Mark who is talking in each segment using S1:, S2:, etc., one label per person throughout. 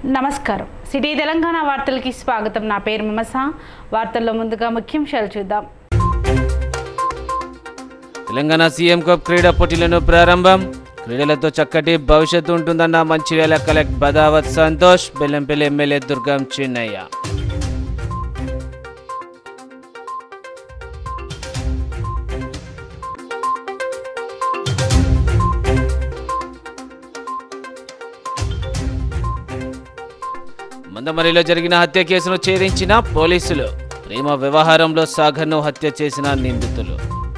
S1: నమస్కారం సిటీ తెలంగాణ వార్తలకి స్వాగతం నా పేరు మమస వార్తల్లో ముందుగా ముఖ్యాంశాలు చూద్దాం
S2: తెలంగాణ సీఎం కప్ క్రీడా పోటీలను ప్రారంభం క్రీడలతో చక్కటి భవిష్యత్తు ఉంటుందన్న మంచిర్యాల కలెక్ట్ బదావత్ సంతోష్ బెల్లంపల్లి ఎమ్మెల్యే దుర్గం చిన్నయ్య మందమరిలో జరిగిన హత్య కేసును ఛేదించిన పోలీసులు ప్రేమ వ్యవహారంలో సాగర్ను హత్య చేసిన నిందితులు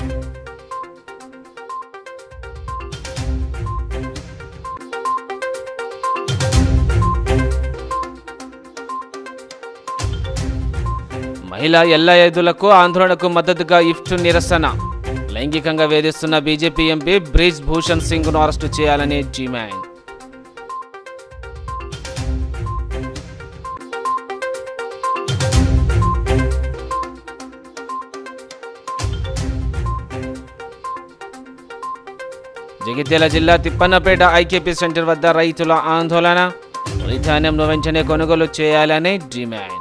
S2: మహిళా ఎల్ల ఎదులకు ఆందోళనకు మద్దతుగా ఇఫ్ట్ నిరసన లైంగికంగా వేధిస్తున్న బీజేపీ ఎంపీ బ్రిజ్ భూషణ్ సింగ్ను అరెస్టు చేయాలని డిమాండ్ జగిత్యాల జిల్లా తిప్పన్నపేట ఐకేపీ సెంటర్ వద్ద రైతుల ఆందోళన వరి ధాన్యంను వెంటనే కొనుగోలు చేయాలని డిమాండ్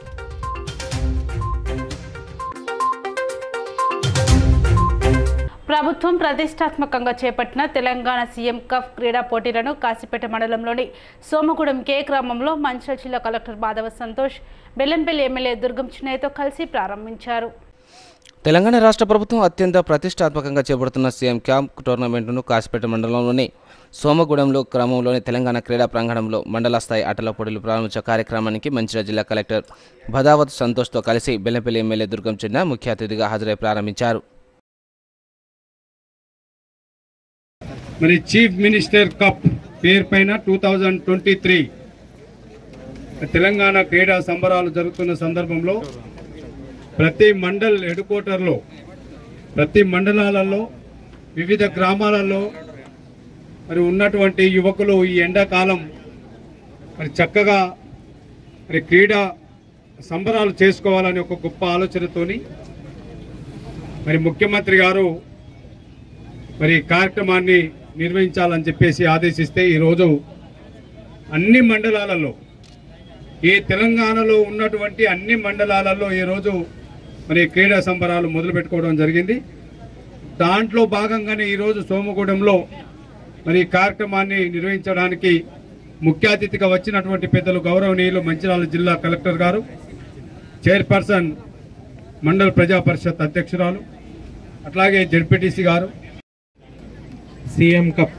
S1: ప్రభుత్వం ప్రతిష్టాత్మకంగా చేపట్టిన తెలంగాణ సీఎం కప్ క్రీడా పోటీలను కాశీపేట మండలంలోని సోమగూడెం కే గ్రామంలో మంచిర్యాల జిల్లా కలెక్టర్ మాధవ సంతోష్ బెల్లంపల్లి ఎమ్మెల్యే దుర్గం చిన్నయ్యతో కలిసి ప్రారంభించారు
S2: తెలంగాణ రాష్ట్ర ప్రభుత్వం అత్యంత ప్రతిష్టాత్మకంగా చేపడుతున్న సీఎం క్యాంప్ టోర్నమెంట్ను కాసిపేట మండలంలోని సోమగూడెంలో క్రమంలోని తెలంగాణ క్రీడా ప్రాంగణంలో మండల స్థాయి ఆటల పోటీలు ప్రారంభించే కార్యక్రమానికి మంచిర్యాల జిల్లా కలెక్టర్ భదావత్ సంతోష్తో కలిసి బెల్లంపల్లి ఎమ్మెల్యే దుర్గం చిన్న ముఖ్య అతిథిగా హాజరై ప్రారంభించారు
S3: మరి చీఫ్ మినిస్టర్ కప్ పేరు పైన two thousand twenty three Telangana క్రీడా సంబరాలు జరుగుతున్న సందర్భంలో ప్రతి మండల్ హెడ్ క్వార్టర్లో ప్రతి మండలాలలో వివిధ గ్రామాలలో మరి ఉన్నటువంటి యువకులు ఈ ఎండాకాలం మరి చక్కగా మరి క్రీడా సంబరాలు చేసుకోవాలని ఒక గొప్ప ఆలోచనతోని మరి ముఖ్యమంత్రి గారు మరి ఈ కార్యక్రమాన్ని నిర్వహించాలని చెప్పేసి ఆదేశిస్తే ఈరోజు అన్ని మండలాలలో ఈ తెలంగాణలో ఉన్నటువంటి అన్ని మండలాలలో ఈరోజు మరి క్రీడా సంబరాలు మొదలు పెట్టుకోవడం జరిగింది దాంట్లో భాగంగానే ఈరోజు సోమగూడెంలో మరి ఈ కార్యక్రమాన్ని నిర్వహించడానికి ముఖ్య అతిథిగా వచ్చినటువంటి పెద్దలు గౌరవనీయులు మంచిర్యాల జిల్లా కలెక్టర్ గారు చైర్పర్సన్ మండల ప్రజా పరిషత్ అధ్యక్షురాలు అట్లాగే జడ్పీటీసీ గారు
S4: సీఎం కప్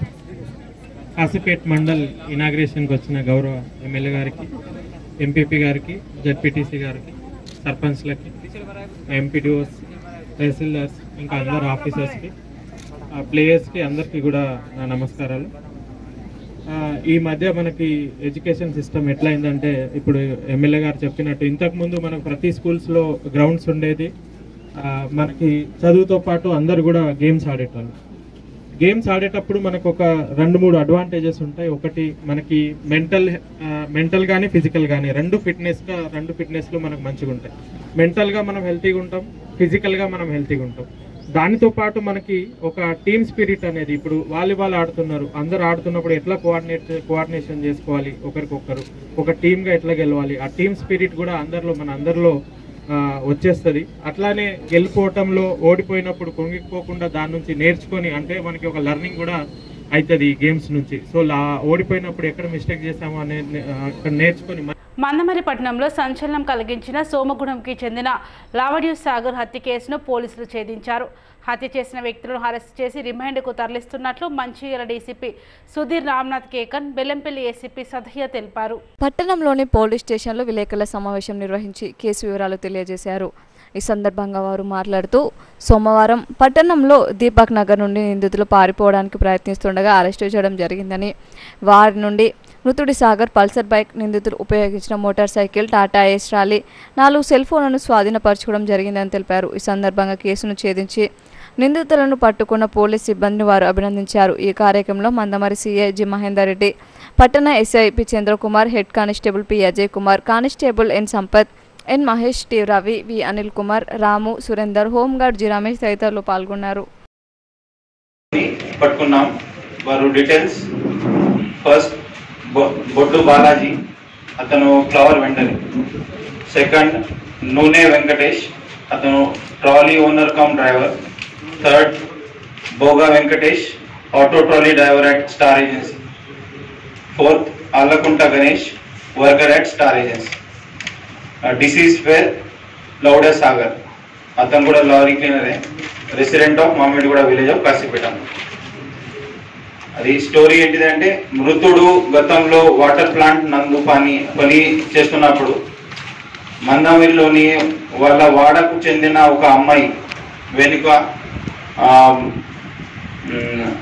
S4: కాసిపేట్ మండల్ ఇనాగ్రేషన్కి వచ్చిన గౌరవ ఎమ్మెల్యే గారికి ఎంపీపీ గారికి జడ్పీటీసీ గారికి సర్పంచ్లకి ఎంపీటీఓస్ తహసీల్దార్స్ ఇంకా అందరు ఆఫీసర్స్కి ప్లేయర్స్కి అందరికీ కూడా నా నమస్కారాలు ఆ, ఈ మధ్య మనకి ఎడ్యుకేషన్ సిస్టమ్ ఎట్లయిందంటే ఇప్పుడు ఎమ్మెల్యే గారు చెప్పినట్టు ఇంతకుముందు మనకు ప్రతి స్కూల్స్లో గ్రౌండ్స్ ఉండేది ఆ, మనకి చదువుతో పాటు అందరు కూడా గేమ్స్ ఆడేటోళ్ళు గేమ్స్ ఆడేటప్పుడు మనకు ఒక రెండు మూడు అడ్వాంటేజెస్ ఉంటాయి ఒకటి మనకి మెంటల్ మెంటల్ కానీ ఫిజికల్ కానీ రెండు ఫిట్నెస్గా రెండు ఫిట్నెస్లు మనకు మంచిగా ఉంటాయి మెంటల్గా మనం హెల్తీగా ఉంటాం ఫిజికల్గా మనం హెల్తీగా ఉంటాం దానితో పాటు మనకి ఒక టీమ్ స్పిరిట్ అనేది ఇప్పుడు వాలీబాల్ ఆడుతున్నారు అందరు ఆడుతున్నప్పుడు ఎట్లా కోఆర్డినేట్ కోఆర్డినేషన్ చేసుకోవాలి ఒకరికొకరు ఒక టీమ్గా ఎట్లా గెలవాలి ఆ టీమ్ స్పిరిట్ కూడా అందరిలో మన అందరిలో ఆ, వచ్చేస్తుంది అట్లానే గెలిపోవటంలో ఓడిపోయినప్పుడు కుంగిపోకుండా దాని నుంచి నేర్చుకొని అంటే మనకి ఒక లెర్నింగ్ కూడా అవుతుంది ఈ గేమ్స్ నుంచి సో లా ఓడిపోయినప్పుడు ఎక్కడ మిస్టేక్ చేసామో అనేది ఆ, అక్కడ నేర్చుకొని మ-
S1: మందమరి పట్టణంలో సంచలనం కలిగించిన సోమగూడెంకి చెందిన లావడ్యూ సాగర్ హత్య కేసును పోలీసులు ఛేదించారు హత్య చేసిన వ్యక్తులను అరెస్ట్ చేసి రిమాండ్కు తరలిస్తున్నట్లు మంచిర్యాల డీసీపీ సుధీర్ రామ్నాథ్ కేకన్ బెల్లంపల్లి ఏసీపీ సదయ్య తెలిపారు
S5: పట్టణంలోని పోలీస్ స్టేషన్లో విలేకరుల సమావేశం నిర్వహించి కేసు వివరాలు తెలియజేశారు ఈ సందర్భంగా వారు మాట్లాడుతూ సోమవారం పట్టణంలో దీపక్ నగర్ నుండి నిందితులు పారిపోవడానికి ప్రయత్నిస్తుండగా అరెస్టు చేయడం జరిగిందని వారి నుండి మృతుడి సాగర్ పల్సర్ బైక్ నిందితులు ఉపయోగించిన మోటార్ సైకిల్ టాటా ఏస్ రాలీ నాలుగు సెల్ ఫోన్లను స్వాధీనపరచుకోవడం జరిగిందని తెలిపారు ఈ సందర్భంగా కేసును ఛేదించి నిందితులను పట్టుకున్న పోలీస్ సిబ్బందిని వారు అభినందించారు ఈ కార్యక్రమంలో మందమరి సిఐ జి మహేందర్ రెడ్డి పట్టణ SI P Chandrakumar head constable P Ajay Kumar constable N Sampath N Mahesh T Ravi V Anil Kumar Ramu Surender home guard G Ramesh తదితరులు పాల్గొన్నారు
S6: పట్టుకున్నాం వారు డీటెయిల్స్ ఫస్ట్ బొ- బొడ్డు బాలాజీ అతను flower vendor second Noone Venkatesh అతను trolley owner cum driver third Boga Venkatesh auto trolley driver at star agency fourth Allakunta Ganesh worker at star agency deceased పేర్ లౌడే సాగర్ అతను కూడా లారీ క్లీనరే resident of Mamidiguda village of Kasipet అది స్టోరీ ఏంటిదంటే మృతుడు గతంలో వాటర్ ప్లాంట్ నందు పని పని చేస్తున్నప్పుడు మందమిల్లోని వాళ్ళ వాడకు చెందిన ఒక అమ్మాయి వెనుక ఆ, మ్,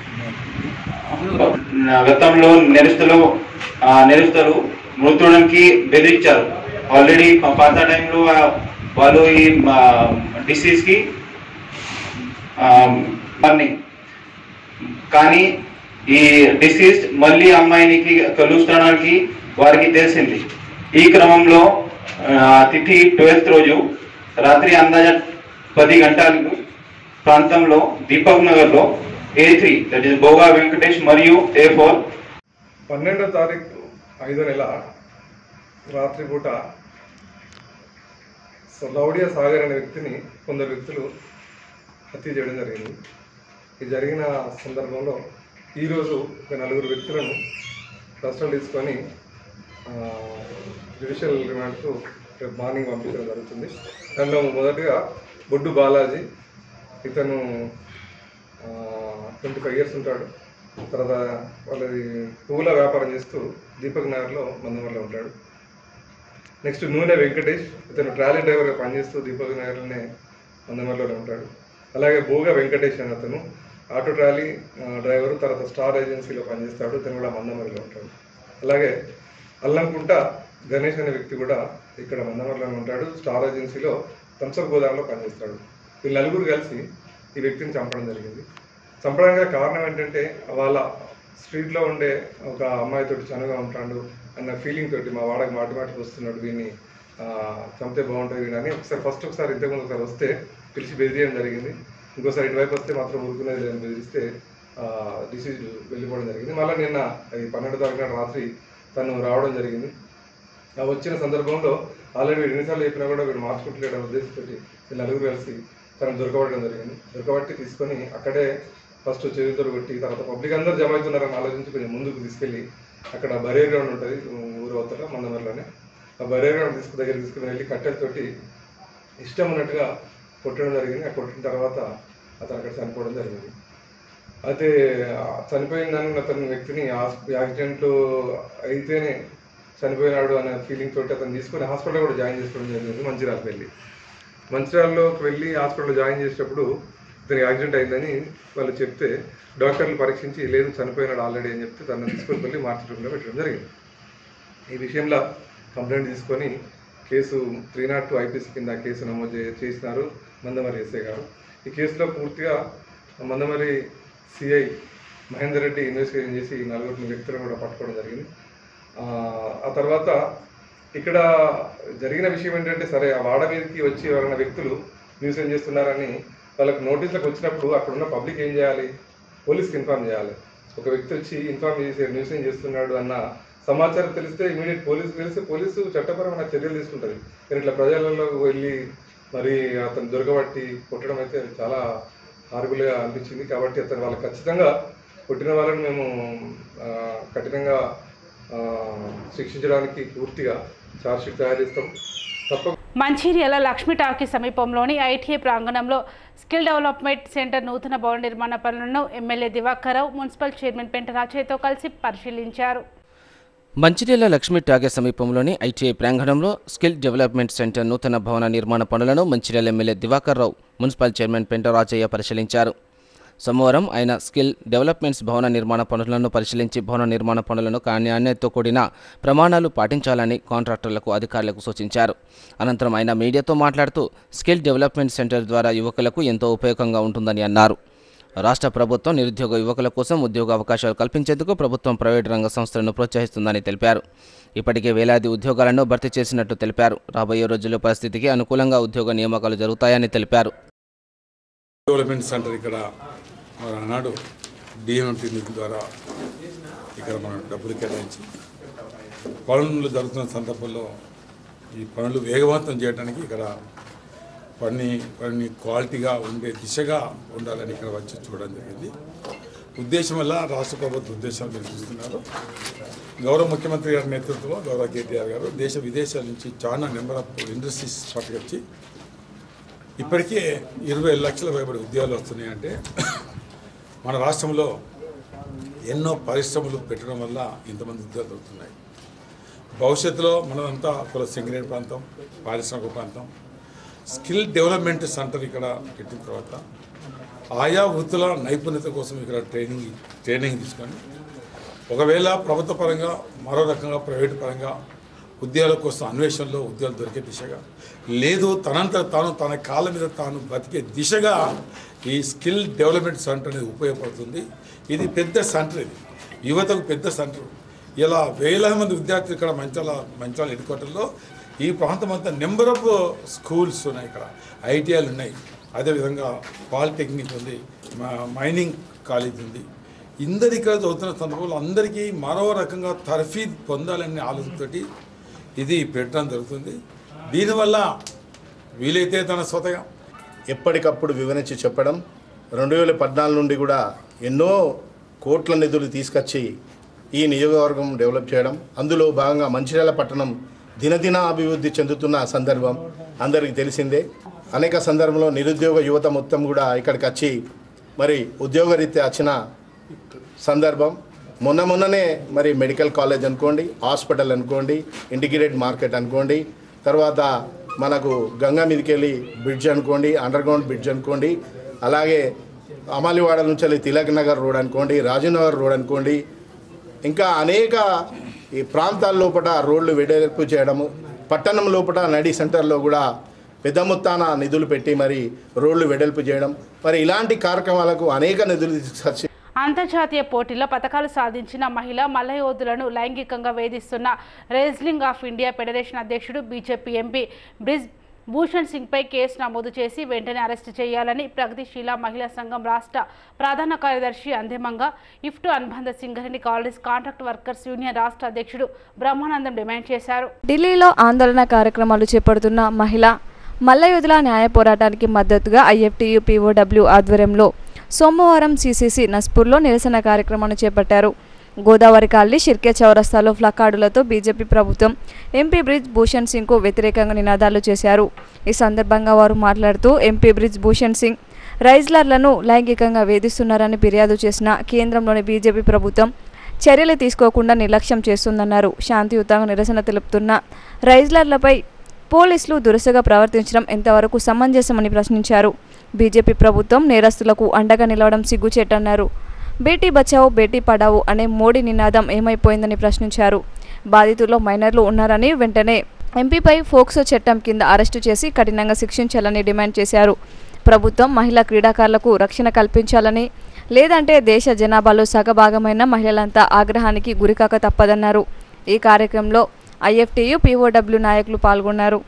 S6: గతంలో నెరుస్తలు ఆ, నెరుస్తలు మృతుడికి బెదిరించారు ఆల్రెడీ పాత టైంలో ఆ- వాళ్ళు ఈ డిసీజ్ కి ఆ, వారిని కానీ ఈ డిసీజ్ మళ్ళీ అమ్మాయినికి కలుస్తానికి వారికి తెలిసింది ఈ క్రమంలో ఆ, తిథి ట్వెల్త్ రోజు రాత్రి అందాజ పది గంటలకు ప్రాంతంలో దీపక్ నగర్ లో A three that is Boga Venkatesh మరియు ఏ ఫోర్
S7: పన్నెండో తారీఖు ఐదో నెల రాత్రిపూట స- లౌడియా సాగర్ అనే వ్యక్తిని కొందరు వ్యక్తులు హత్య చేయడం జరిగింది ఇది జరిగిన సందర్భంలో ఈరోజు ఒక నలుగురు వ్యక్తులను కస్టడీ తీసుకొని జ్యుడిషియల్ రిమాండ్కు రేపు మార్నింగ్ పంపించడం జరుగుతుంది దానిలో మొదటగా బొడ్డు బాలాజీ ఇతను ట్వంటీ ఫైవ్ ఇయర్స్ ఉంటాడు తర్వాత వాళ్ళది పువ్వుల వ్యాపారం చేస్తూ దీపక్ నగర్లో మందమర్లో ఉంటాడు నెక్స్ట్ నూనె వెంకటేష్ ఇతను ట్రాలీ డ్రైవర్గా పనిచేస్తూ దీపక్ నగర్లోనే మందమర్లోనే ఉంటాడు అలాగే భోగ వెంకటేష్ అని అతను ఆటో ట్రాలీ ఆ, డ్రైవర్ తర్వాత స్టార్ ఏజెన్సీలో పనిచేస్తాడు ఇతను కూడా మందమరిలో ఉంటాడు అలాగే అల్లంకుంట గణేష్ అనే వ్యక్తి కూడా ఇక్కడ మందమరిలోనే ఉంటాడు స్టార్ ఏజెన్సీలో థమ్సప్ గోదాంలో పనిచేస్తాడు వీళ్ళు నలుగురు కలిసి ఈ వ్యక్తిని చంపడం జరిగింది చంపడానికి గల కారణం ఏంటంటే వాళ్ళ స్ట్రీట్లో ఉండే ఒక అమ్మాయితోటి చనుగా ఉంటాడు అన్న ఫీలింగ్ తోటి మా వాడకి మాటి మాటికి వస్తున్నాడు వీడిని ఆ, చంపితే బాగుంటుంది వీడు అని ఒకసారి ఫస్ట్ ఒకసారి ఇంతకుముందు ఒకసారి వస్తే పిలిచి బెదిరియడం జరిగింది ఇంకోసారి ఇటువైపు వస్తే మాత్రం ఊరుకునేది లేదని బెదిరిస్తే డిసీజ్ వెళ్ళిపోవడం జరిగింది మళ్ళీ నిన్న ఈ పన్నెండు తారీఖున రాత్రి తను రావడం జరిగింది ఆ వచ్చిన సందర్భంలో ఆల్రెడీ వీడు ఎన్నిసార్లు చెప్పినా కూడా వీడు మార్చుకుంటలేడు అనే ఉద్దేశంతో వీళ్ళు నలుగురు కలిసి తనను దొరకబడడం జరిగింది దొరకబట్టి తీసుకొని అక్కడే ఫస్ట్ చేతులతో కొట్టి తర్వాత పబ్లిక్ అందరూ జమ అవుతున్నారని ఆలోచించి కొంచెం ముందుకు తీసుకెళ్ళి అక్కడ బరేర్ గ్రౌండ్ ఉంటుంది ఊరు అవతల మందమరిలోనే ఆ బరేర్ గ్రౌండ్ తీసుకు దగ్గర తీసుకుని వెళ్ళి కట్టెలతోటి ఇష్టం ఉన్నట్టుగా కొట్టడం జరిగింది ఆ కొట్టిన తర్వాత అతను అక్కడ చనిపోవడం జరిగింది అయితే ఆ చనిపోయిన దాన్ని అతని వ్యక్తిని యాక్సిడెంట్ అయితేనే చనిపోయినాడు అనే ఫీలింగ్ తోటి అతను తీసుకొని హాస్పిటల్ కూడా జాయిన్ చేసుకోవడం జరిగింది మంచిర్యాలకు వెళ్ళి మంచిర్యాలలోకి వెళ్ళి హాస్పిటల్ జాయిన్ చేసేటప్పుడు ఇతనికి యాక్సిడెంట్ అయిందని వాళ్ళు చెప్తే డాక్టర్లు పరీక్షించి లేదు చనిపోయినాడు ఆల్రెడీ అని చెప్తే తనను తీసుకొని వెళ్ళి మార్చడంలో పెట్టడం జరిగింది ఈ విషయంలో కంప్లైంట్ తీసుకొని case three nought two IPC కింద కేసు నమోదు చే- చేసినారు మందమరి ఎస్ఐ గారు ఈ కేసులో పూర్తిగా మందమరి సిఐ మహేందర్ రెడ్డి ఇన్వెస్టిగేషన్ చేసి ఈ నలుగురు వ్యక్తులను కూడా పట్టుకోవడం జరిగింది ఆ, ఆ తర్వాత ఇక్కడ జరిగిన విషయం ఏంటంటే సరే ఆ వాడ మీదకి వచ్చి ఎవరైనా వ్యక్తులు న్యూస్ ఏం చేస్తున్నారని వాళ్ళకి నోటీసులకు వచ్చినప్పుడు అక్కడ ఉన్న పబ్లిక్ ఏం చేయాలి పోలీస్కి ఇన్ఫార్మ్ చేయాలి ఒక వ్యక్తి వచ్చి ఇన్ఫార్మ్ చేసి న్యూస్ ఏం చేస్తున్నాడు అన్న సమాచారం తెలిస్తే ఇమీడియట్ పోలీసు తెలిస్తే పోలీసు చట్టపరమైన చర్యలు తీసుకుంటుంది కానీ ఇట్లా ప్రజలలో వెళ్ళి మరి అతను దొరకబట్టి కొట్టడం అయితే చాలా హారబుల్గా అనిపించింది కాబట్టి అతను వాళ్ళకి ఖచ్చితంగా కొట్టిన వాళ్ళని మేము ఆ, కఠినంగా ఆ, శిక్షించడానికి పూర్తిగా ఛార్జ్షీట్ తయారు చేస్తాం తప్ప
S1: మంచిర్యాల లక్ష్మీ టాకీ సమీపంలోని ఐటీఐ ప్రాంగణంలో స్కిల్ డెవలప్మెంట్ సెంటర్ నూతన భవన నిర్మాణ పనులను MLA Divakar Rao municipal chairman Penta రాజయ్యతో కలిసి పరిశీలించారు
S2: మంచిర్యాల లక్ష్మీ టాగే సమీపంలోని ఐటీఐ ప్రాంగణంలో స్కిల్ డెవలప్మెంట్ సెంటర్ నూతన భవన నిర్మాణ పనులను Mancherial MLA Divakar Rao municipal chairman Penta Rajaiah పరిశీలించారు సోమవారం ఆయన స్కిల్ డెవలప్మెంట్స్ భవన నిర్మాణ పనులను పరిశీలించి భవన నిర్మాణ పనులను నాణ్యతతో కూడిన ప్రమాణాలు పాటించాలని కాంట్రాక్టర్లకు అధికారులకు సూచించారు అనంతరం ఆయన మీడియాతో మాట్లాడుతూ స్కిల్ డెవలప్మెంట్ సెంటర్ ద్వారా యువకులకు ఎంతో ఉపయోగంగా ఉంటుందని అన్నారు రాష్ట్ర ప్రభుత్వం నిరుద్యోగ యువకుల కోసం ఉద్యోగ అవకాశాలు కల్పించేందుకు ప్రభుత్వం ప్రైవేటు రంగ సంస్థలను ప్రోత్సహిస్తుందని తెలిపారు ఇప్పటికే వేలాది ఉద్యోగాలను భర్తీ చేసినట్టు తెలిపారు రాబోయే రోజుల్లో పరిస్థితికి అనుకూలంగా ఉద్యోగ నియామకాలు జరుగుతాయని తెలిపారు
S8: డెవలప్మెంట్ సెంటర్ ఇక్కడ మరి ఆనాడు డిఎంఎంటీ నిధుల ద్వారా ఇక్కడ మనం డబ్బులు కేటాయించి పనులు జరుగుతున్న సందర్భంలో ఈ పనులు వేగవంతం చేయడానికి ఇక్కడ పని పని క్వాలిటీగా ఉండే దిశగా ఉండాలని ఇక్కడ వచ్చి చూడడం జరిగింది ఉద్దేశం వల్ల రాష్ట్ర ప్రభుత్వ ఉద్దేశాలు మీరు చూస్తున్నారు గౌరవ ముఖ్యమంత్రి గారి నేతృత్వంలో గౌరవ కేటీఆర్ గారు దేశ విదేశాల నుంచి చాలా నెంబర్ ఆఫ్ ఇండస్ట్రీస్ పట్టుకొచ్చి ఇప్పటికే ఇరవై లక్షల పైబడి ఉద్యోగాలు వస్తున్నాయంటే మన రాష్ట్రంలో ఎన్నో పరిశ్రమలు పెట్టడం వల్ల ఇంతమంది ఉద్యోగాలు దొరుకుతున్నాయి భవిష్యత్తులో మనమంతా కుల సింగరేణి ప్రాంతం పారిశ్రామిక ప్రాంతం స్కిల్ డెవలప్మెంట్ సెంటర్ ఇక్కడ పెట్టిన తర్వాత ఆయా వృత్తుల నైపుణ్యత కోసం ఇక్కడ ట్రైనింగ్ ట్రైనింగ్ తీసుకొని ఒకవేళ ప్రభుత్వ పరంగా మరో రకంగా ప్రైవేట్ పరంగా ఉద్యోగాల కోసం అన్వేషణలో ఉద్యోగాలు దొరికే దిశగా లేదు తనంతట తాను తన కాళ్ళ మీద తాను బతికే దిశగా ఈ స్కిల్ డెవలప్మెంట్ సెంటర్ అనేది ఉపయోగపడుతుంది ఇది పెద్ద సెంటర్ ఇది యువతకు పెద్ద సెంటర్ ఇలా వేలాది మంది విద్యార్థులు ఇక్కడ మంచాల మంచాల హెడ్ క్వార్టర్లో ఈ ప్రాంతం అంతా నెంబర్ ఆఫ్ స్కూల్స్ ఉన్నాయి ఇక్కడ ఐటీఐలు ఉన్నాయి అదేవిధంగా పాలిటెక్నిక్ ఉంది మా- మైనింగ్ కాలేజ్ ఉంది ఇందరు ఇక్కడ చదువుతున్న సందర్భంలో అందరికీ మరో రకంగా తర్ఫీద్ పొందాలనే ఆలోచనతోటి ఇది పెట్టడం జరుగుతుంది దీనివల్ల వీలైతే తన స్వతగా
S9: ఎప్పటికప్పుడు వివరించి చెప్పడం రెండు వేల పద్నాలుగు నుండి కూడా ఎన్నో కోట్ల నిధులు తీసుకొచ్చి ఈ నియోజకవర్గం డెవలప్ చేయడం అందులో భాగంగా మంచిర్యాల పట్టణం దినదిన అభివృద్ధి చెందుతున్న సందర్భం అందరికీ తెలిసిందే అనేక సందర్భంలో నిరుద్యోగ యువత మొత్తం కూడా ఇక్కడికి వచ్చి మరి ఉద్యోగరీత్యా వచ్చిన సందర్భం మొన్న మొన్ననే మరి మెడికల్ కాలేజ్ అనుకోండి హాస్పిటల్ అనుకోండి ఇంటిగ్రేటెడ్ మార్కెట్ అనుకోండి తర్వాత మనకు గంగా మీదకి వెళ్ళి బ్రిడ్జ్ అనుకోండి అండర్ గ్రౌండ్ బ్రిడ్జ్ అనుకోండి అలాగే అమాలివాడ నుంచి వెళ్ళి తిలక్ నగర్ రోడ్ అనుకోండి రాజనగర్ రోడ్ అనుకోండి ఇంకా అనేక ఈ ప్రాంతాల లోపల రోడ్లు వెడల్పు చేయడము పట్టణం లోపల నడి సెంటర్లో కూడా పెద్ద మొత్తాన నిధులు పెట్టి మరి రోడ్లు వెడల్పు చేయడం మరి ఇలాంటి కార్యక్రమాలకు అనేక నిధులు తీసుకొచ్చి
S1: అంతర్జాతీయ పోటీల్లో పథకాలు సాధించిన మహిళా మల్లయోధులను లైంగికంగా వేధిస్తున్న రెజ్లింగ్ ఆఫ్ ఇండియా ఫెడరేషన్ అధ్యక్షుడు బీజేపీ ఎంపీ బ్రిజ్ భూషణ్ సింగ్పై కేసు నమోదు చేసి వెంటనే అరెస్టు చేయాలని ప్రగతిశీల మహిళా సంఘం రాష్ట్ర ప్రధాన కార్యదర్శి అంతిమంగా ఇఫ్టు అనుబంధ Singareni college contract workers union రాష్ట్ర అధ్యక్షుడు బ్రహ్మానందం డిమాండ్ చేశారు
S5: ఢిల్లీలో ఆందోళన కార్యక్రమాలు చేపడుతున్న మహిళ మల్లయోధుల న్యాయ పోరాటానికి మద్దతుగా ఐఎఫ్టీయు పీఓడబ్ల్యూ ఆధ్వర్యంలో సోమవారం సీసీసీ నస్పూర్లో నిరసన కార్యక్రమాన్ని చేపట్టారు గోదావరి కాలనీ షిర్కే చౌరస్తాలో ఫ్లకార్డులతో బీజేపీ ప్రభుత్వం ఎంపీ బ్రిజ్ భూషణ్ సింగ్కు వ్యతిరేకంగా నినాదాలు చేశారు ఈ సందర్భంగా వారు మాట్లాడుతూ ఎంపీ బ్రిజ్ భూషణ్ సింగ్ రైజ్లర్లను లైంగికంగా వేధిస్తున్నారని ఫిర్యాదు చేసిన కేంద్రంలోని బీజేపీ ప్రభుత్వం చర్యలు తీసుకోకుండా నిర్లక్ష్యం చేస్తుందన్నారు శాంతియుతంగా నిరసన తెలుపుతున్న రైజ్లర్లపై పోలీసులు దురుసుగా ప్రవర్తించడం ఎంతవరకు సమంజసమని ప్రశ్నించారు బీజేపీ ప్రభుత్వం నేరస్తులకు అండగా నిలవడం సిగ్గుచేటన్నారు బేటీ బచావో బేటీ పడావో అనే మోడీ నినాదం ఏమైపోయిందని ప్రశ్నించారు బాధితుల్లో మైనర్లు ఉన్నారని వెంటనే ఎంపీపై ఫోక్సో చట్టం కింద అరెస్టు చేసి కఠినంగా శిక్షించాలని డిమాండ్ చేశారు ప్రభుత్వం మహిళా క్రీడాకారులకు రక్షణ కల్పించాలని లేదంటే దేశ జనాభాలో సగభాగమైన మహిళలంతా ఆగ్రహానికి గురికాక తప్పదన్నారు ఈ కార్యక్రమంలో ఐఎఫ్టీయు పీఓడబ్ల్యూ నాయకులు పాల్గొన్నారు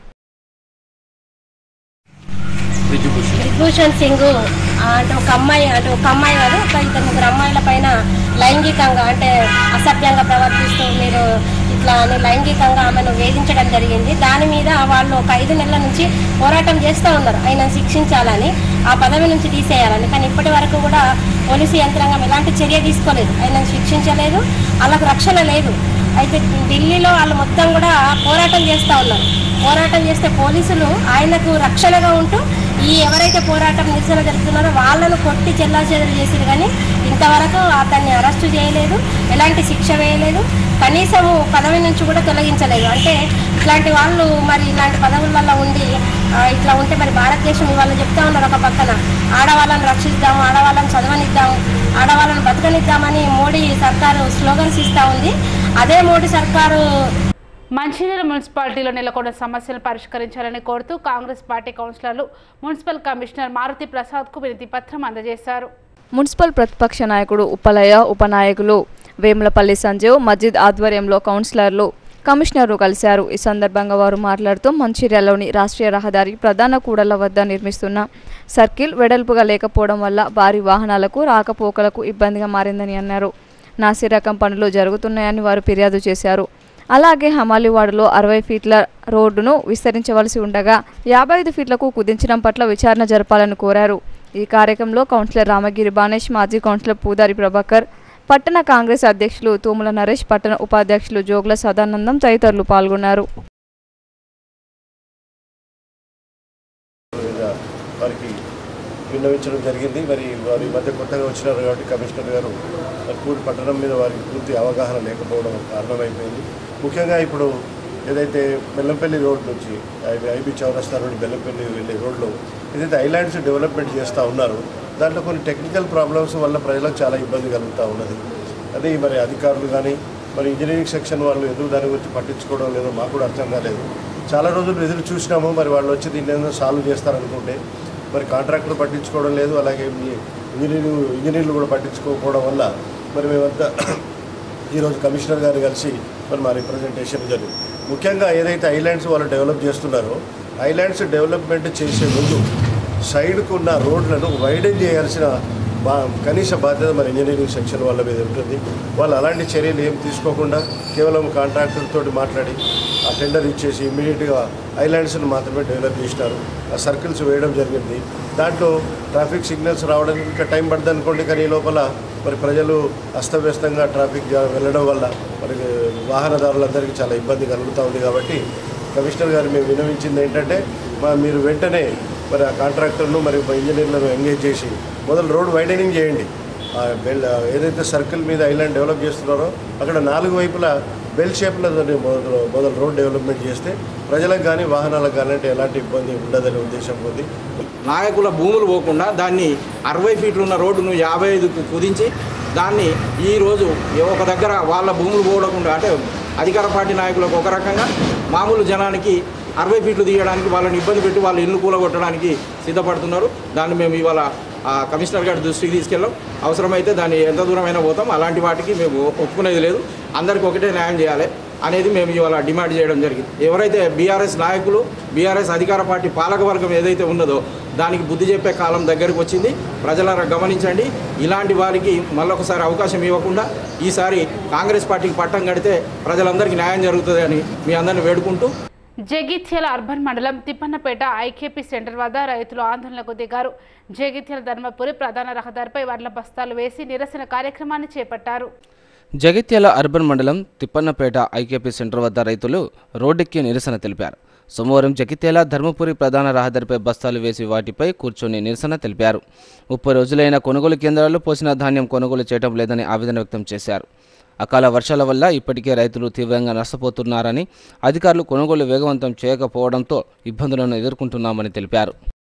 S10: విభూషణ్ సింగ్ ఆ, అంటే ఒక అమ్మాయి అంటే ఒక అమ్మాయి కాదు ఒక ఇద్దరు ముగ్గురు అమ్మాయిల పైన లైంగికంగా అంటే అసభ్యంగా ప్రవర్తిస్తూ మీరు ఇట్లా అని లైంగికంగా ఆమెను వేధించడం జరిగింది దాని మీద వాళ్ళు ఒక ఐదు నెలల నుంచి పోరాటం చేస్తూ ఉన్నారు ఆయన శిక్షించాలని ఆ పదవి నుంచి తీసేయాలని కానీ ఇప్పటి వరకు కూడా పోలీసు యంత్రాంగం ఎలాంటి చర్య తీసుకోలేదు ఆయన శిక్షించలేదు వాళ్ళకు రక్షణ లేదు అయితే ఢిల్లీలో వాళ్ళు మొత్తం కూడా పోరాటం చేస్తూ ఉన్నారు పోరాటం చేస్తే పోలీసులు ఆయనకు రక్షణగా ఉంటూ ఈ ఎవరైతే పోరాటం నిరసన జరుపుతున్నారో వాళ్ళను కొట్టి చెల్లాచెదరు చేసిరు కానీ ఇంతవరకు అతన్ని అరెస్టు చేయలేదు ఎలాంటి శిక్ష వేయలేదు కనీసం పదవి నుంచి కూడా తొలగించలేదు అంటే ఇట్లాంటి వాళ్ళు మరి ఇలాంటి పదవులలో ఉండి ఆ, ఇట్లా ఉంటే మరి భారతదేశం ఇవాళ చెప్తా ఉన్నారు ఒక పక్కన ఆడవాళ్ళని రక్షిద్దాం ఆడవాళ్ళని చదవనిద్దాం ఆడవాళ్ళని బతకనిద్దామని మోడీ సర్కారు స్లోగన్స్ ఇస్తూ ఉంది అదే మోడీ సర్కారు
S1: మంచిర్యాల మున్సిపాలిటీలో నెలకొన్న సమస్యలను పరిష్కరించాలని కోరుతూ కాంగ్రెస్ పార్టీ కౌన్సిలర్లు మున్సిపల్ కమిషనర్ మారుతి ప్రసాద్కు వినతి పత్రం అందజేశారు
S5: మున్సిపల్ ప్రతిపక్ష నాయకుడు ఉప్పలయ్య ఉపనాయకులు వేములపల్లి సంజీవ్ మస్జిద్ ఆధ్వర్యంలో కౌన్సిలర్లు కమిషనర్ను కలిశారు ఈ సందర్భంగా వారు మాట్లాడుతూ మంచిర్యాలలోని రాష్ట్రీయ రహదారి ప్రధాన కూడళ్ల వద్ద నిర్మిస్తున్న సర్కిల్ వెడల్పుగా లేకపోవడం వల్ల భారీ వాహనాలకు రాకపోకలకు ఇబ్బందిగా మారిందని అన్నారు నాసి రకం పనులు జరుగుతున్నాయని వారు ఫిర్యాదు చేశారు అలాగే హమాలివాడలో అరవై ఫీట్ల రోడ్డును విస్తరించవలసి ఉండగా యాభై ఐదు ఫీట్లకు కుదించడం పట్ల విచారణ జరపాలని కోరారు ఈ కార్యక్రమంలో కౌన్సిలర్ రామగిరి బానేష్ మాజీ కౌన్సిలర్ పూదారి ప్రభాకర్ పట్టణ కాంగ్రెస్ అధ్యక్షులు తూముల నరేష్ పట్టణ ఉపాధ్యక్షులు జోగుల సదానందం తదితరులు పాల్గొన్నారు
S11: మీద వారికి విన్నవించడం జరిగింది మరి వారి మధ్య కొత్తగా వచ్చినారు కాబట్టి కమిషనర్ గారు మరి పూర్తి పట్టణం మీద వారికి పూర్తి అవగాహన లేకపోవడం కారణమైపోయింది ముఖ్యంగా ఇప్పుడు ఏదైతే బెల్లంపల్లి రోడ్ నుంచి ఐ- ఐబీ చౌరస్తా నుండి బెల్లంపల్లి వెళ్ళే రోడ్లో ఏదైతే ఐలాండ్స్ డెవలప్మెంట్ చేస్తూ ఉన్నారు దాంట్లో కొన్ని టెక్నికల్ ప్రాబ్లమ్స్ వల్ల ప్రజలకు చాలా ఇబ్బంది కలుగుతూ ఉన్నది అది మరి అధికారులు కానీ మరి ఇంజనీరింగ్ సెక్షన్ వాళ్ళు ఎందుకు దాని గురించి పట్టించుకోవడం లేదో మాకు కూడా అర్థం కాలేదు చాలా రోజులు ఎదురు చూసినాము మరి వాళ్ళు వచ్చి దీన్ని ఏదో సాల్వ్ చేస్తారనుకుంటే మరి కాంట్రాక్టర్ పట్టించుకోవడం లేదు అలాగే మీ ఇంజనీరింగ్ ఇంజనీర్లు కూడా పట్టించుకోకపోవడం వల్ల మరి మేమంతా ఈరోజు కమిషనర్ గారు కలిసి మరి మా రిప్రజెంటేషన్ జరిగింది ముఖ్యంగా ఏదైతే ఐలాండ్స్ వాళ్ళు డెవలప్ చేస్తున్నారో ఐలాండ్స్ డెవలప్మెంట్ చేసే ముందు సైడ్కు ఉన్న రోడ్లను వైడెన్ చేయాల్సిన బా కనీస బాధ్యత మన ఇంజనీరింగ్ సెక్షన్ వాళ్ళ మీద ఉంటుంది వాళ్ళు అలాంటి చర్యలు ఏం తీసుకోకుండా కేవలం కాంట్రాక్టర్తో మాట్లాడి ఆ టెండర్ ఇచ్చేసి ఇమ్మీడియట్గా ఐలాండ్స్ని మాత్రమే డెవలప్ చేసినారు ఆ సర్కిల్స్ వేయడం జరిగింది దాంట్లో ట్రాఫిక్ సిగ్నల్స్ రావడానికి ఇంకా టైం పడుతుంది అనుకోండి కానీ ఈ లోపల మరి ప్రజలు అస్తవ్యస్తంగా ట్రాఫిక్ జా- వెళ్ళడం వల్ల మరి వాహనదారులందరికీ చాలా ఇబ్బంది కలుగుతూ ఉంది కాబట్టి కమిషనర్ గారు మేము వినవించింది ఏంటంటే మా మీరు వెంటనే మరి ఆ కాంట్రాక్టర్ను మరి ఇంజనీర్లను ఎంగేజ్ చేసి మొదలు రోడ్ వైడనింగ్ చేయండి ఆ బెల్ ఏదైతే సర్కిల్ మీద ఐలాండ్ డెవలప్ చేస్తున్నారో అక్కడ నాలుగు వైపులా బెల్ షేప్లో దాన్ని మొదలు మొదలు రోడ్ డెవలప్మెంట్ చేస్తే ప్రజలకు కానీ వాహనాలకు కానీ అంటే ఎలాంటి ఇబ్బంది ఉండదనే ఉద్దేశం ఉంది
S12: నాయకుల భూములు పోకుండా దాన్ని అరవై ఫీట్లు ఉన్న రోడ్డును యాభై ఐదుకు కుదించి దాన్ని ఈరోజు ఒక దగ్గర వాళ్ళ భూములు పోవకుండా అంటే అధికార పార్టీ నాయకులకు ఒక రకంగా మామూలు జనానికి అరవై ఫీట్లు తీయడానికి వాళ్ళని ఇబ్బంది పెట్టి వాళ్ళ ఇల్లు కూలగొట్టడానికి సిద్ధపడుతున్నారు దాన్ని మేము ఇవాళ ఆ కమిషనర్ గారి దృష్టికి తీసుకెళ్ళాం అవసరమైతే దాన్ని ఎంత దూరమైనా పోతాం అలాంటి వాటికి మేము ఒప్పుకునేది లేదు అందరికీ ఒకటే న్యాయం చేయాలి అనేది మేము ఇవాళ డిమాండ్ చేయడం జరిగింది ఎవరైతే బీఆర్ఎస్ నాయకులు బీఆర్ఎస్ అధికార పార్టీ పాలకవర్గం ఏదైతే ఉన్నదో దానికి బుద్ధి చెప్పే కాలం దగ్గరికి వచ్చింది ప్రజలను గమనించండి ఇలాంటి వారికి మళ్ళొకసారి అవకాశం ఇవ్వకుండా ఈసారి కాంగ్రెస్ పార్టీకి పట్టం కడితే ప్రజలందరికీ న్యాయం జరుగుతుంది అని మీ అందరిని వేడుకుంటూ
S1: జగిత్యాల అర్బన్ మండలం తిప్పన్నపేట ఐకేపీ సెంటర్ వద్ద రైతులు ఆందోళనకు దిగారు జగిత్యాల ధర్మపురి ప్రధాన రహదారిపై వడ్ల బస్తాలు వేసి నిరసన కార్యక్రమాన్ని చేపట్టారు
S2: జగిత్యాల అర్బన్ మండలం తిప్పన్నపేట ఐకేపీ సెంటర్ వద్ద రైతులు రోడ్డెక్కి నిరసన తెలిపారు సోమవారం జగిత్యాల ధర్మపురి ప్రధాన రహదారిపై బస్తాలు వేసి వాటిపై కూర్చొని నిరసన తెలిపారు ముప్పై రోజులైన కొనుగోలు కేంద్రాల్లో పోసిన ధాన్యం కొనుగోలు చేయడం లేదని ఆవేదన వ్యక్తం చేశారు అకాల వర్షాల వల్ల ఇప్పటికే రైతులు తీవ్రంగా నష్టపోతున్నారని అధికారులు కొనుగోలు వేగవంతం చేయకపోవడంతో ఇబ్బందులను ఎదుర్కొంటున్నామని తెలిపారు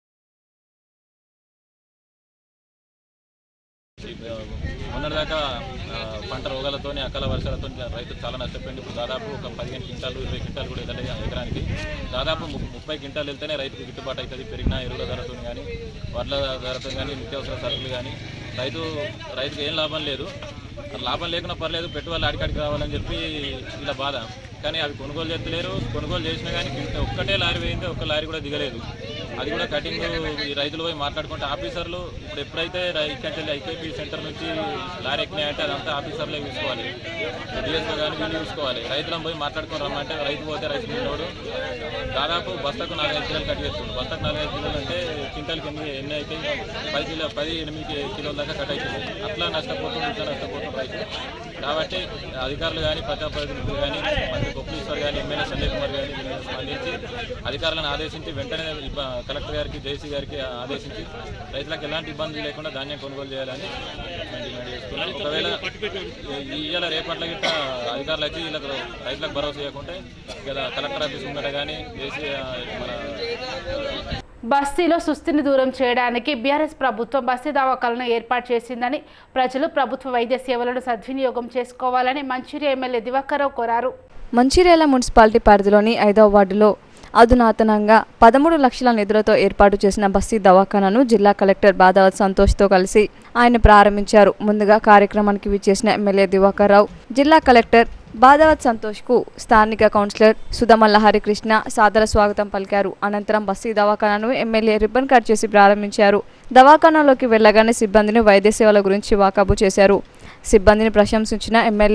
S13: మొన్నటిదాకా ఆ, పంట రోగాలతోని అకాల వర్షాలతో రైతులు చాలా నష్టపోయింది ఇప్పుడు దాదాపు ఒక పదిహేను క్వింటాలు ఇరవై క్వింటాలు కూడా వెళ్తాయి ఎకరానికి దాదాపు ము- ముప్పై క్వింటాలు వెళ్తేనే రైతుకు గిట్టుబాటు అవుతుంది పెరిగిన ఎరువుల ధరతో కానీ వడ్ల ధరతో కానీ నిత్యావసర సరుకులు కానీ రైతు రైతుకు ఏం లాభం లేదు లాభం లేకున్నా పర్లేదు పెట్టుబడులు అడికాడికి రావాలని చెప్పి ఇలా బాధ కానీ అవి కొనుగోలు చేస్తలేరు కొనుగోలు చేసినా కానీ కింద ఒక్కటే లారీ వేయింది ఒక్క లారీ కూడా దిగలేదు అది కూడా కటింగ్ ఈ రైతులు పోయి మాట్లాడుకుంటే ఆఫీసర్లు ఇప్పుడు ఎప్పుడైతే రై- ఇక్కడికి వెళ్ళి ఐకేపీ సెంటర్ నుంచి లారీ ఎక్కినాయంటే అదంతా ఆఫీసర్లే చూసుకోవాలి డిఎస్ఓ కానీ వీళ్ళు చూసుకోవాలి రైతులను పోయి మాట్లాడుకొని రమ్మంటే రైతు పోతే రైతు మీనోడు దాదాపు బస్తాకు నాలుగైదు కిలోలు కట్ చేస్తుంది బస్తాకు నాలుగైదు కిలోలు అంటే క్వింటాల్కి ఎన్ని ఎన్ని అయితే పది కిలో పది ఎనిమిది కి- కిలోల దాకా కట్ అవుతుంది అట్లా నష్టపోతుంది ఇట్లా నష్టపోతుంది రైతు కాబట్టి అధికారులు కానీ ప్రజాప్రతినిధులు కానీ మంత్రి గొప్పలీశ్వర్ కానీ ఎమ్మెల్యే సంజయ్ కుమార్ గారి దీని మీద స్పందించి అధికారులను ఆదేశించి వెంటనే ఇబ్బ- కలెక్టర్ గారికి జేసీ గారికి ఆదేశించి రైతులకు ఎలాంటి ఇబ్బంది లేకుండా ధాన్యం కొనుగోలు చేయాలని మేము డిమాండ్ చేస్తున్నాం ఒకవేళ ఇవాళ రేపట్ల గిట్ట అధికారులు వచ్చి వీళ్ళకు రైతులకు భరోసా ఇవ్వకుంటే కదా కలెక్టర్ ఆఫీస్ ముంగట కానీ జేసీ మన
S1: బస్తీలో సుస్థిని దూరం చేయడానికి బీఆర్ఎస్ ప్రభుత్వం బస్తీ దవాఖాలను ఏర్పాటు చేసిందని ప్రజలు ప్రభుత్వ వైద్య సేవలను సద్వినియోగం చేసుకోవాలని మంచిర్య ఎమ్మెల్యే దివాకర్రావు కోరారు
S5: మంచిర్యాల మున్సిపాలిటీ పరిధిలోని ఐదవ వార్డులో అధునాతనంగా పదమూడు లక్షల నిధులతో ఏర్పాటు చేసిన బస్తీ దవాఖానాను జిల్లా కలెక్టర్ బాదావత్ సంతోష్తో కలిసి ఆయన ప్రారంభించారు ముందుగా కార్యక్రమానికి విచ్చేసిన ఎమ్మెల్యే దివాకర్ రావు జిల్లా కలెక్టర్ బాదావత్ సంతోష్కు స్థానిక కౌన్సిలర్ సుధమల్ల హరికృష్ణ సాదర స్వాగతం పలికారు అనంతరం బస్తీ దవాఖానాను ఎమ్మెల్యే రిబ్బన్ కట్ చేసి ప్రారంభించారు దవాఖానాలోకి వెళ్ళగానే సిబ్బందిని వైద్య సేవల గురించి వాకబు చేశారు సిబ్బందిని ప్రశంసించిన ఎమ్మెల్యే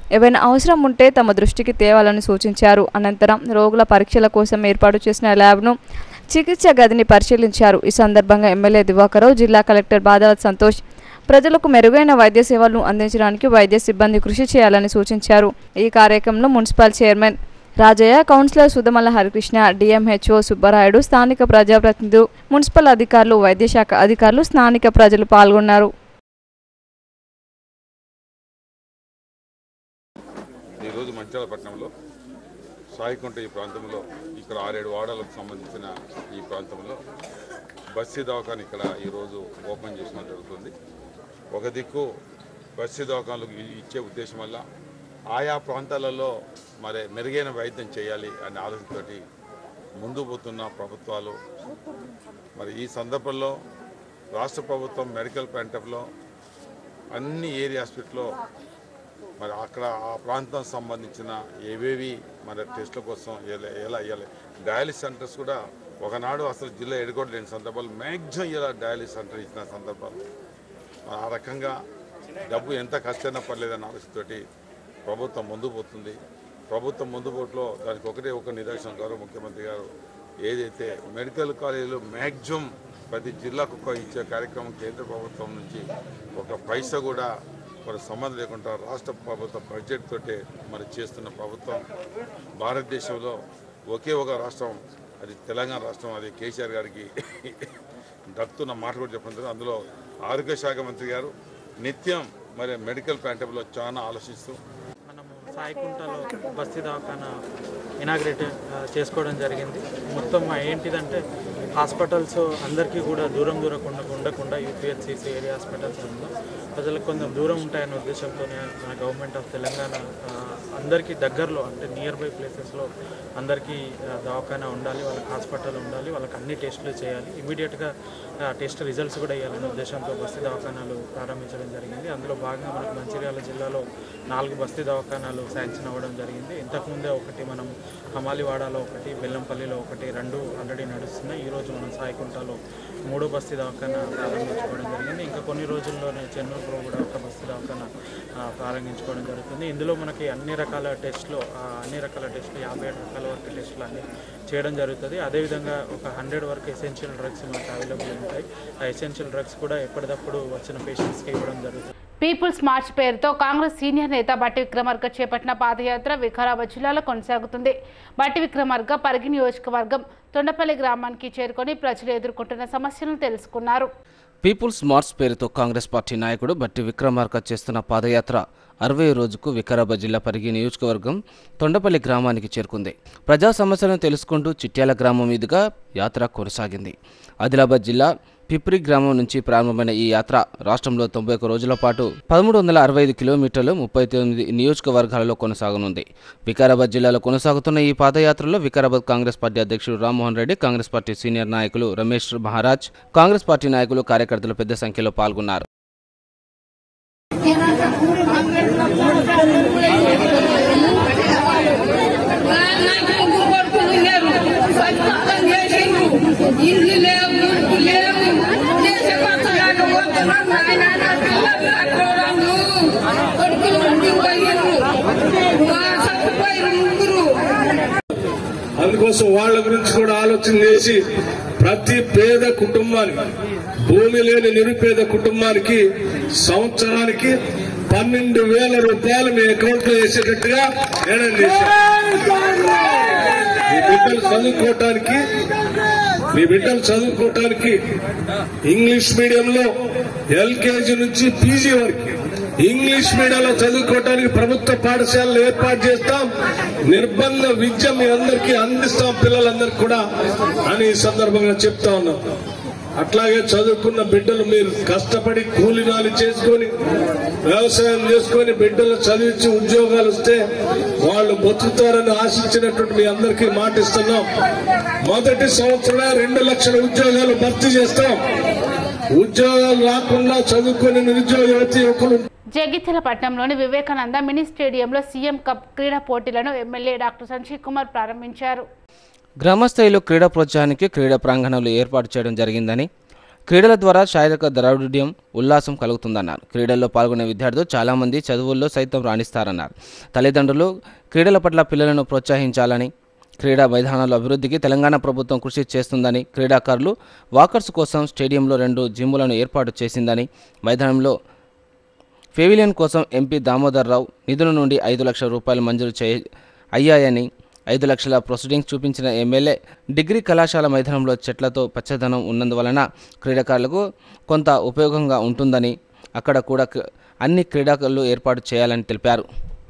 S5: ఏవైనా అవసరం ఉంటే తమ దృష్టికి తేవాలని సూచించారు అనంతరం రోగుల పరీక్షల కోసం ఏర్పాటు చేసిన ల్యాబ్ను చికిత్స గదిని పరిశీలించారు ఈ సందర్భంగా ఎమ్మెల్యే దివాకరావు జిల్లా కలెక్టర్ బాదావత్ సంతోష్ ప్రజలకు మెరుగైన వైద్య సేవలను అందించడానికి వైద్య సిబ్బంది కృషి చేయాలని సూచించారు ఈ కార్యక్రమంలో municipal chairman Rajaiah councillor Sudhamala Harikrishna DMHO Subbarayudu స్థానిక ప్రజాప్రతినిధులు మున్సిపల్ అధికారులు వైద్య శాఖ అధికారులు స్థానిక ప్రజలు పాల్గొన్నారు
S8: ఈరోజు మంచాల పట్టణంలో సాయికుంట ఈ ప్రాంతంలో ఇక్కడ ఆరేడు వాడలకు సంబంధించిన ఈ ప్రాంతంలో బస్సీ దవాఖాన ఇక్కడ ఈరోజు ఓపెన్ చేయడం జరుగుతుంది ఒక దిక్కు బస్సీ దవాఖానలకు ఇచ్చే ఉద్దేశం వల్ల ఆయా ప్రాంతాలలో మరి మెరుగైన వైద్యం చేయాలి అనే ఆలోచనతోటి ముందు పోతున్న ప్రభుత్వాలు మరి ఈ సందర్భంలో రాష్ట్ర ప్రభుత్వం మెడికల్ ప్యాంటప్లో అన్ని ఏరియా హాస్పిటల్లో మరి అక్కడ ఆ ప్రాంతం సంబంధించిన ఏవేవి మన టెస్టుల కోసం ఎలా ఎలా ఇవ్వాలి డయాలిసిస్ సెంటర్స్ కూడా ఒకనాడు అసలు జిల్లా ఎడగొట్టలేని సందర్భాలు మ్యాక్సిమం ఇలా డయాలిసిస్ సెంటర్ ఇచ్చిన సందర్భాలు మరి ఆ రకంగా డబ్బు ఎంత ఖర్చైనా పర్లేదన్న ఆలోచనతోటి ప్రభుత్వం ముందు పోతుంది ప్రభుత్వం ముందు పోట్లో దానికి ఒకటే ఒక నిదర్శనం గౌరవ ముఖ్యమంత్రి గారు ఏదైతే మెడికల్ కాలేజీలు మ్యాక్సిమం ప్రతి జిల్లాకు ఒక ఇచ్చే కార్యక్రమం కేంద్ర ప్రభుత్వం నుంచి ఒక పైసా కూడా మరి సంబంధం లేకుండా రాష్ట్ర ప్రభుత్వ బడ్జెట్ తోటే మరి చేస్తున్న ప్రభుత్వం భారతదేశంలో ఒకే ఒక రాష్ట్రం అది తెలంగాణ రాష్ట్రం అది కేసీఆర్ గారికి దక్కుతున్న మాట కూడా చెప్పడం అందులో ఆరోగ్య శాఖ మంత్రి గారు నిత్యం మరి మెడికల్ ప్యాంటబ్లో చాలా ఆలోచిస్తూ
S4: సాయికుంటలో బస్తీ దవాఖానా ఇనాగ్రేట్ చేసుకోవడం జరిగింది మొత్తం ఏంటిదంటే హాస్పిటల్స్ అందరికీ కూడా దూరం దూరం ఉండ- ఉండకుండా యూపీహెచ్సిసి ఏరియా హాస్పిటల్స్ ఉందో ప్రజలకు కొంచెం దూరం ఉంటాయనే ఉద్దేశంతో మన గవర్నమెంట్ ఆఫ్ తెలంగాణ ఆ, అందరికీ దగ్గరలో అంటే నియర్ బై ప్లేసెస్లో అందరికీ ఆ, దవాఖానా ఉండాలి వాళ్ళకి హాస్పిటల్ ఉండాలి వాళ్ళకి అన్ని టెస్టులు చేయాలి ఇమీడియట్గా టెస్ట్ రిజల్ట్స్ కూడా ఇవ్వాలనే ఉద్దేశంతో బస్తీ దవాఖానాలు ప్రారంభించడం జరిగింది అందులో భాగంగా మనకు మంచిర్యాల జిల్లాలో నాలుగు బస్తీ దవాఖానాలు శాంక్షన్ అవ్వడం జరిగింది ఇంతకుముందే ఒకటి మనం హమాలివాడలో ఒకటి బెల్లంపల్లిలో ఒకటి రెండు ఆల్రెడీ నడుస్తున్నాయి ఈరోజు మనం సాయికుంటలో మూడో బస్తీ దవాఖానా ప్రారంభించుకోవడం జరిగింది ఇంకా కొన్ని రోజుల్లోనే చెన్నూరులో కూడా ఒక బస్తీ దవాఖానా ఆ, ప్రారంభించుకోవడం జరుగుతుంది ఇందులో మనకి అన్ని రకాల టెస్ట్లు ఆ, అన్ని రకాల టెస్ట్లు యాభై ఏడు రకాల వరకు టెస్టులు అన్ని చేయడం జరుగుతుంది అదేవిధంగా ఒక హండ్రెడ్ వరకు ఎసెన్షియల్ డ్రగ్స్ మనకు అవైలబుల్ ఉంటాయి ఆ ఎసెన్షియల్ డ్రగ్స్ కూడా ఎప్పటికప్పుడు వచ్చిన పేషెంట్స్కి ఇవ్వడం జరుగుతుంది
S1: పీపుల్స్ మార్చ్ పేరుతో కాంగ్రెస్ సీనియర్ నేత బట్టి విక్రమార్క చేపట్టిన పాదయాత్ర వికారాబాద్ జిల్లాలో కొనసాగుతుంది బట్టి విక్రమార్క పరిగి నియోజకవర్గం తొండపల్లి గ్రామానికి చేరుకొని ప్రజలు ఎదుర్కొంటున్న సమస్యలను తెలుసుకున్నారు
S2: పీపుల్స్ మార్చ్ పేరుతో కాంగ్రెస్ పార్టీ నాయకుడు బట్టి విక్రమార్క చేస్తున్న పాదయాత్ర అరవై రోజుకు వికారాబాద్ జిల్లా పరిగి నియోజకవర్గం తొండపల్లి గ్రామానికి చేరుకుంది ప్రజా సమస్యలను తెలుసుకుంటూ చిట్యాల గ్రామం మీదుగా యాత్ర కొనసాగింది ఆదిలాబాద్ జిల్లా పిప్రి గ్రామం నుంచి ప్రారంభమైన ఈ యాత్ర రాష్ట్రంలో తొంభై ఒక్క రోజుల పాటు పదమూడు వందల అరవై ఐదు కిలోమీటర్లు ముప్పై తొమ్మిది నియోజకవర్గాలలో కొనసాగనుంది వికారాబాద్ జిల్లాలో కొనసాగుతున్న ఈ పాదయాత్రలో వికారాబాద్ కాంగ్రెస్ పార్టీ అధ్యక్షుడు Rammohan Reddy Congress party senior నాయకులు రమేష్ మహారాజ్ కాంగ్రెస్ పార్టీ నాయకులు కార్యకర్తలు పెద్ద సంఖ్యలో పాల్గొన్నారు
S14: ఇల్లు లేవు గుర్తు లేవు దేశ కొత్తలాగా పోతున్నాం నాయన నా పిల్లలు కొడుకులు ఉండి పోయిర్రు చచ్చిపోయిన ముగ్గురు
S15: అందుకోసం వాళ్ళ గురించి కూడా ఆలోచన చేసి ప్రతి పేద కుటుంబానికి భూమి లేని నిరుపేద కుటుంబానికి సంవత్సరానికి పన్నెండు వేల రూపాయలు మీ అకౌంట్ లో వేసేటట్టుగా నిర్ణయం చేశాం మీ బిడ్డలు చదువుకోవటానికి మీ బిడ్డలు చదువుకోవటానికి ఇంగ్లీష్ మీడియంలో ఎల్కేజీ నుంచి పీజీ వరకు ఇంగ్లీష్ మీడియంలో చదువుకోవటానికి ప్రభుత్వ పాఠశాలలు ఏర్పాటు చేస్తాం నిర్బంధ విద్య మీ అందరికీ అందిస్తాం పిల్లలందరికీ కూడా అని ఈ సందర్భంగా చెప్తా ఉన్నాం అట్లాగే చదువుకున్న బిడ్డలు మీరు కష్టపడి కూలినాలు చేసుకొని వ్యవసాయం చేసుకొని బిడ్డలు చదివించి ఉద్యోగాలు వస్తే వాళ్ళు బతుకుతారని ఆశించినటువంటి మీ అందరికీ మాటిస్తున్నాం మొదటి సంవత్సరం రెండు లక్షల ఉద్యోగాలు భర్తీ చేస్తాం ఉద్యోగాలు రాకుండా చదువుకుని నిరుద్యోగ యువతి యువకులు
S1: జగిత్యాల పట్టణంలోని వివేకానంద మినీ స్టేడియంలో సీఎం కప్ క్రీడా పోటీలను ఎమ్మెల్యే డాక్టర్ సంజయ్ కుమార్ ప్రారంభించారు
S2: గ్రామస్థాయిలో క్రీడా ప్రోత్సాహానికి క్రీడా ప్రాంగణాలు ఏర్పాటు చేయడం జరిగిందని క్రీడల ద్వారా శారీరక ద్రౌఢ్యం ఉల్లాసం కలుగుతుందన్నారు క్రీడల్లో పాల్గొనే విద్యార్థులు చాలామంది చదువుల్లో సైతం రాణిస్తారన్నారు తల్లిదండ్రులు క్రీడల పట్ల పిల్లలను ప్రోత్సహించాలని క్రీడా మైదానాల అభివృద్ధికి తెలంగాణ ప్రభుత్వం కృషి చేస్తుందని క్రీడాకారులు వాకర్స్ కోసం స్టేడియంలో రెండు జిమ్ములను ఏర్పాటు చేసిందని మైదానంలో పెవిలియన్ కోసం ఎంపీ దామోదర్ రావు నిధుల నుండి ఐదు లక్షల రూపాయలు మంజూరు చే అయ్యాయని ఐదు లక్షల ప్రొసీడింగ్స్ చూపించిన ఎమ్మెల్యే డిగ్రీ కళాశాల మైదానంలో చెట్లతో పచ్చదనం ఉన్నందువలన క్రీడాకారులకు కొంత ఉపయోగంగా ఉంటుందని అక్కడ కూడా క- అన్ని క్రీడాకారులు ఏర్పాటు చేయాలని తెలిపారు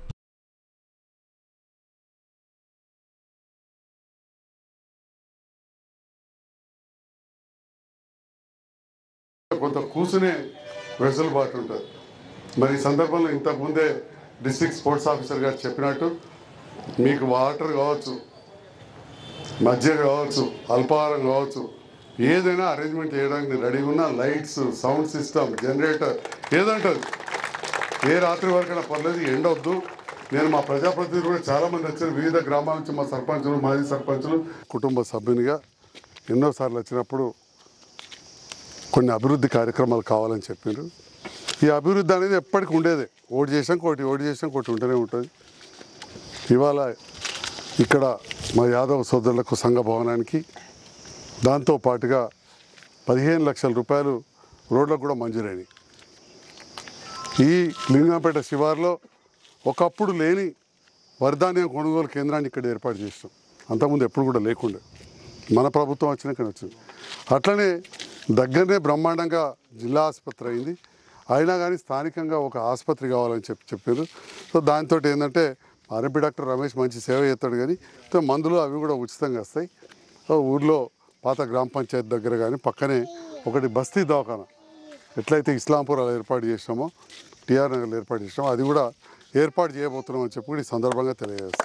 S16: కొంత కూర్చునే వెసులుబాటు ఉంటుంది మరి ఈ సందర్భంలో ఇంతకుముందే డిస్ట్రిక్ట్ స్పోర్ట్స్ ఆఫీసర్ గారు చెప్పినట్టు మీకు వాటర్ కావచ్చు మధ్య కావచ్చు అల్పాహారం కావచ్చు ఏదైనా అరేంజ్మెంట్ చేయడానికి రెడీగా ఉన్న లైట్స్ సౌండ్ సిస్టమ్ జనరేటర్ ఏదంటుంది ఏ రాత్రి వరకైనా పర్లేదు ఎండ వద్దు నేను మా ప్రజాప్రతినిధులు కూడా చాలామంది వచ్చారు వివిధ గ్రామాల నుంచి మా సర్పంచులు మాజీ సర్పంచులు కుటుంబ సభ్యునిగా ఎన్నోసార్లు వచ్చినప్పుడు కొన్ని అభివృద్ధి కార్యక్రమాలు కావాలని చెప్పారు ఈ అభివృద్ధి అనేది ఎప్పటికి ఉండేదే ఓటు చేసాం కోటి ఓటు చేసాం కోటి ఉంటూనే ఉంటుంది ఇవాళ ఇక్కడ మా యాదవ సోదరులకు సంఘ భవనానికి దాంతో పాటుగా పదిహేను లక్షల రూపాయలు రోడ్లకు కూడా మంజూరైనవి ఈ లింగంపేట శివార్లో ఒకప్పుడు లేని వరిధాన్యం కొనుగోలు కేంద్రాన్ని ఇక్కడ ఏర్పాటు చేసినాం అంతకుముందు ఎప్పుడు కూడా లేకుండే మన ప్రభుత్వం వచ్చినాక వచ్చింది అట్లనే దగ్గరనే బ్రహ్మాండంగా జిల్లా ఆసుపత్రి అయింది అయినా కానీ స్థానికంగా ఒక ఆసుపత్రి కావాలని చెప్పి చెప్పారు సో దాంతో ఏంటంటే ఆర్ఎంపీ డాక్టర్ రమేష్ మంచి సేవ చేస్తాడు కానీ సో మందులు అవి కూడా ఉచితంగా వస్తాయి సో ఊర్లో పాత గ్రామ పంచాయతీ దగ్గర కానీ పక్కనే ఒకటి బస్తీ దవాఖాన ఎట్లయితే ఇస్లాంపూర్ అలా ఏర్పాటు చేసినామో టీఆర్ నగర్లో ఏర్పాటు చేసినామో అది కూడా ఏర్పాటు చేయబోతున్నాం అని చెప్పి కూడా ఈ సందర్భంగా తెలియజేస్తాం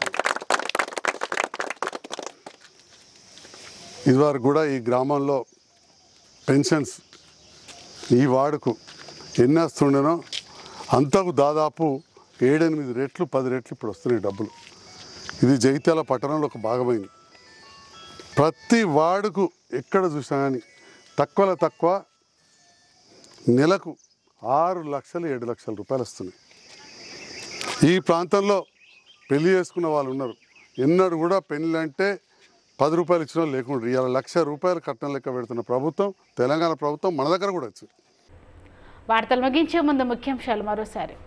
S16: ఇదివరకు కూడా ఈ గ్రామంలో పెన్షన్స్ ఈ వార్డుకు ఎన్ని వస్తుండేనో అంతకు దాదాపు ఏడెనిమిది రెట్లు పది రెట్లు ఇప్పుడు వస్తున్నాయి డబ్బులు ఇది జగిత్యాల పట్టణంలో ఒక భాగమైంది ప్రతి వార్డుకు ఎక్కడ చూసినా కానీ తక్కువలో తక్కువ నెలకు ఆరు లక్షలు ఏడు లక్షల రూపాయలు వస్తున్నాయి ఈ ప్రాంతంలో పెళ్లి చేసుకున్న వాళ్ళు ఉన్నారు ఎన్నడూ కూడా పెళ్ళి అంటే పది రూపాయలు ఇచ్చిన వాళ్ళు లేకుండా ఇవాళ లక్ష రూపాయలు కట్నం లెక్క పెడుతున్న ప్రభుత్వం తెలంగాణ ప్రభుత్వం మన దగ్గర కూడా వచ్చింది
S1: వార్తలు ముగించే ముందు ముఖ్యాంశాలు మరోసారి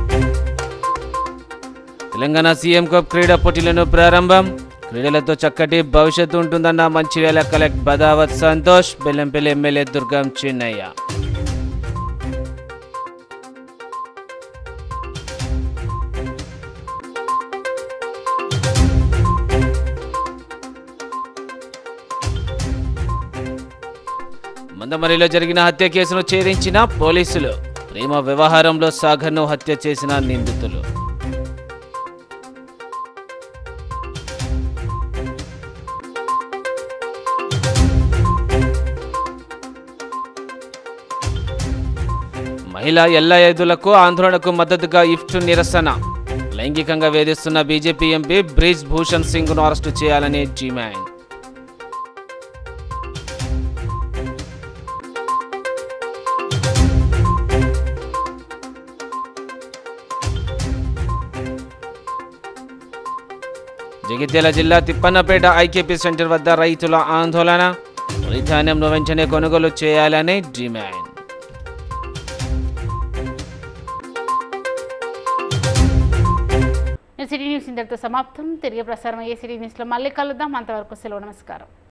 S2: తెలంగాణ సీఎం కప్ క్రీడా పోటీలను ప్రారంభం క్రీడలతో చక్కటి భవిష్యత్తు ఉంటుందన్న మంచిర్యాల కలెక్ట్ బదావత్ సంతోష్ బెల్లంపల్లి ఎమ్మెల్యే దుర్గం చిన్నయ్య మందమరిలో జరిగిన హత్య కేసును ఛేదించిన పోలీసులు ప్రేమ వ్యవహారంలో సాగర్ను హత్య చేసిన నిందితులు మహిళా ఎల్లయ్యదులకు ఆందోళనకు మద్దతుగా ఇఫ్ట్ నిరసన లైంగికంగా వేధిస్తున్న బీజేపీ ఎంపీ బ్రిజ్ భూషణ్ సింగ్ను అరెస్టు చేయాలని డిమాండ్ జగిత్యాల జిల్లా తిప్పన్నపేట ఐకేపీ సెంటర్ వద్ద రైతుల ఆందోళన వరి ధాన్యంను వెంటనే కొనుగోలు చేయాలని డిమాండ్
S1: సిటీ న్యూస్ ఇంతటితో సమాప్తం తిరిగి ప్రసారం అయ్యే సిటీ న్యూస్లో మళ్ళీ కలుద్దాం అంతవరకు సెలవు నమస్కారం